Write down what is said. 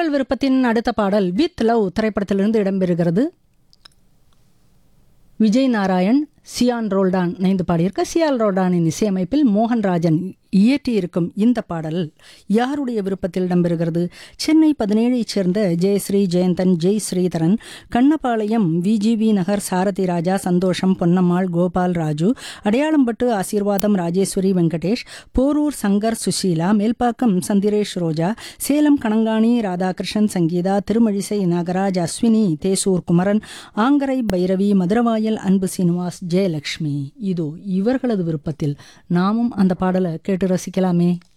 உங்கள் விருப்பத்தின் அடுத்த பாடல் வித் லவ் திரைப்படத்திலிருந்து இடம்பெறுகிறது விஜய் நாராயண் சியான் ரோல்டான் இணைந்து பாடியிருக்க சியால் ரோல்டானின் இசையமைப்பில் மோகன்ராஜன் இயற்றியிருக்கும் இந்த பாடல் யாருடைய விருப்பத்தில் இடம்பெறுகிறது சென்னை பதினேழைச் சேர்ந்த ஜெயஸ்ரீ ஜெயந்தன் ஜெய் ஸ்ரீதரன் கண்ணபாளையம் விஜிவி நகர் சாரதி ராஜா சந்தோஷம் பொன்னம்மாள் கோபால் ராஜு அடையாளம்பட்டு ஆசீர்வாதம் ராஜேஸ்வரி வெங்கடேஷ் போரூர் சங்கர் சுஷீலா மேல்பாக்கம் சந்திரேஷ் ரோஜா சேலம் கணங்காணி ராதாகிருஷ்ணன் சங்கீதா திருமழிசை நாகராஜ் அஸ்வினி தேசூர் குமரன் ஆங்கரை பைரவி மதுரவாயல் அன்பு சீனிவாஸ் ஜெயலக்ஷ்மி இதோ இவர்களது விருப்பத்தில் நாமும் அந்த பாடலை கேட்டு ரசிக்கலாமே